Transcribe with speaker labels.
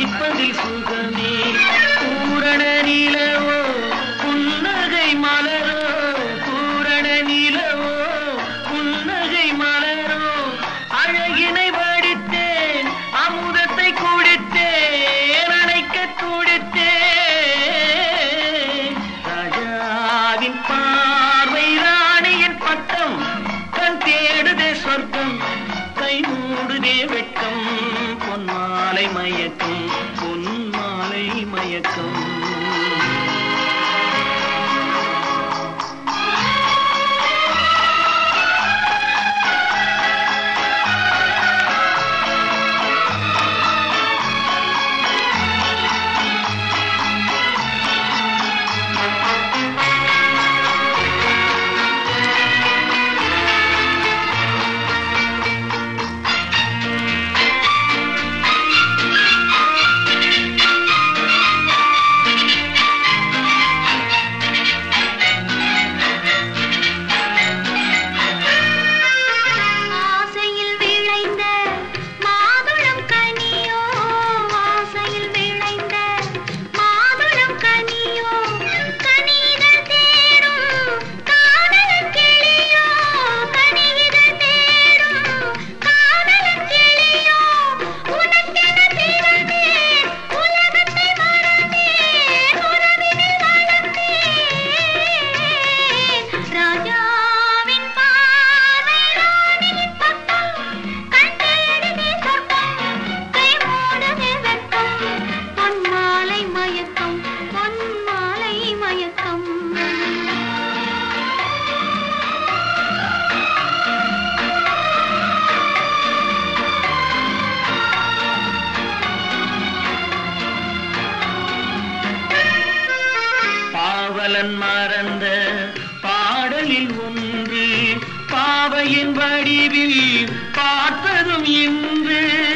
Speaker 1: ரசிப்பதில் சுகமே பூரண நிலவோ புன்னகை மலரோ பூரண நிலவோ புன்னகை மலரோ அழகினை வடித்தேன் அமுதத்தை குடித்தேன் அணைக்க துடித்தேன் ராஜாவின் பார்வை ராணியின் பட்டம் கண் தேடுதே சொர்க்கம் கை மூடுதே வெட்கம் பொன்மாலை மயக்கம் பொன்மாலை மயக்கம்
Speaker 2: ஆசையில் விளைந்த மாதுளம் கனியோ ஆசையில் விளைந்த மாதுளம் கனியோ கனிகள் தேடும் காதல் கிளியோ கனிகள் தேடும் காதல் கிளியோ உனக்கென பிறந்தேன் உலகத்தை மறந்தேன் உறவினில் வளர்ந்தேன் ராஜாவின் பார்வை ராணியின் பட்டம் கண் தேடுதே சொர்க்கம் கை மூடுதே வெட்கம் பொன்மாலை மயக்கம் பொன்மாலை மயக்கம்
Speaker 1: பாவலன் மறந்த பாடலில் ஒன்று பாவையின் வடிவில் பார்த்ததும் இன்று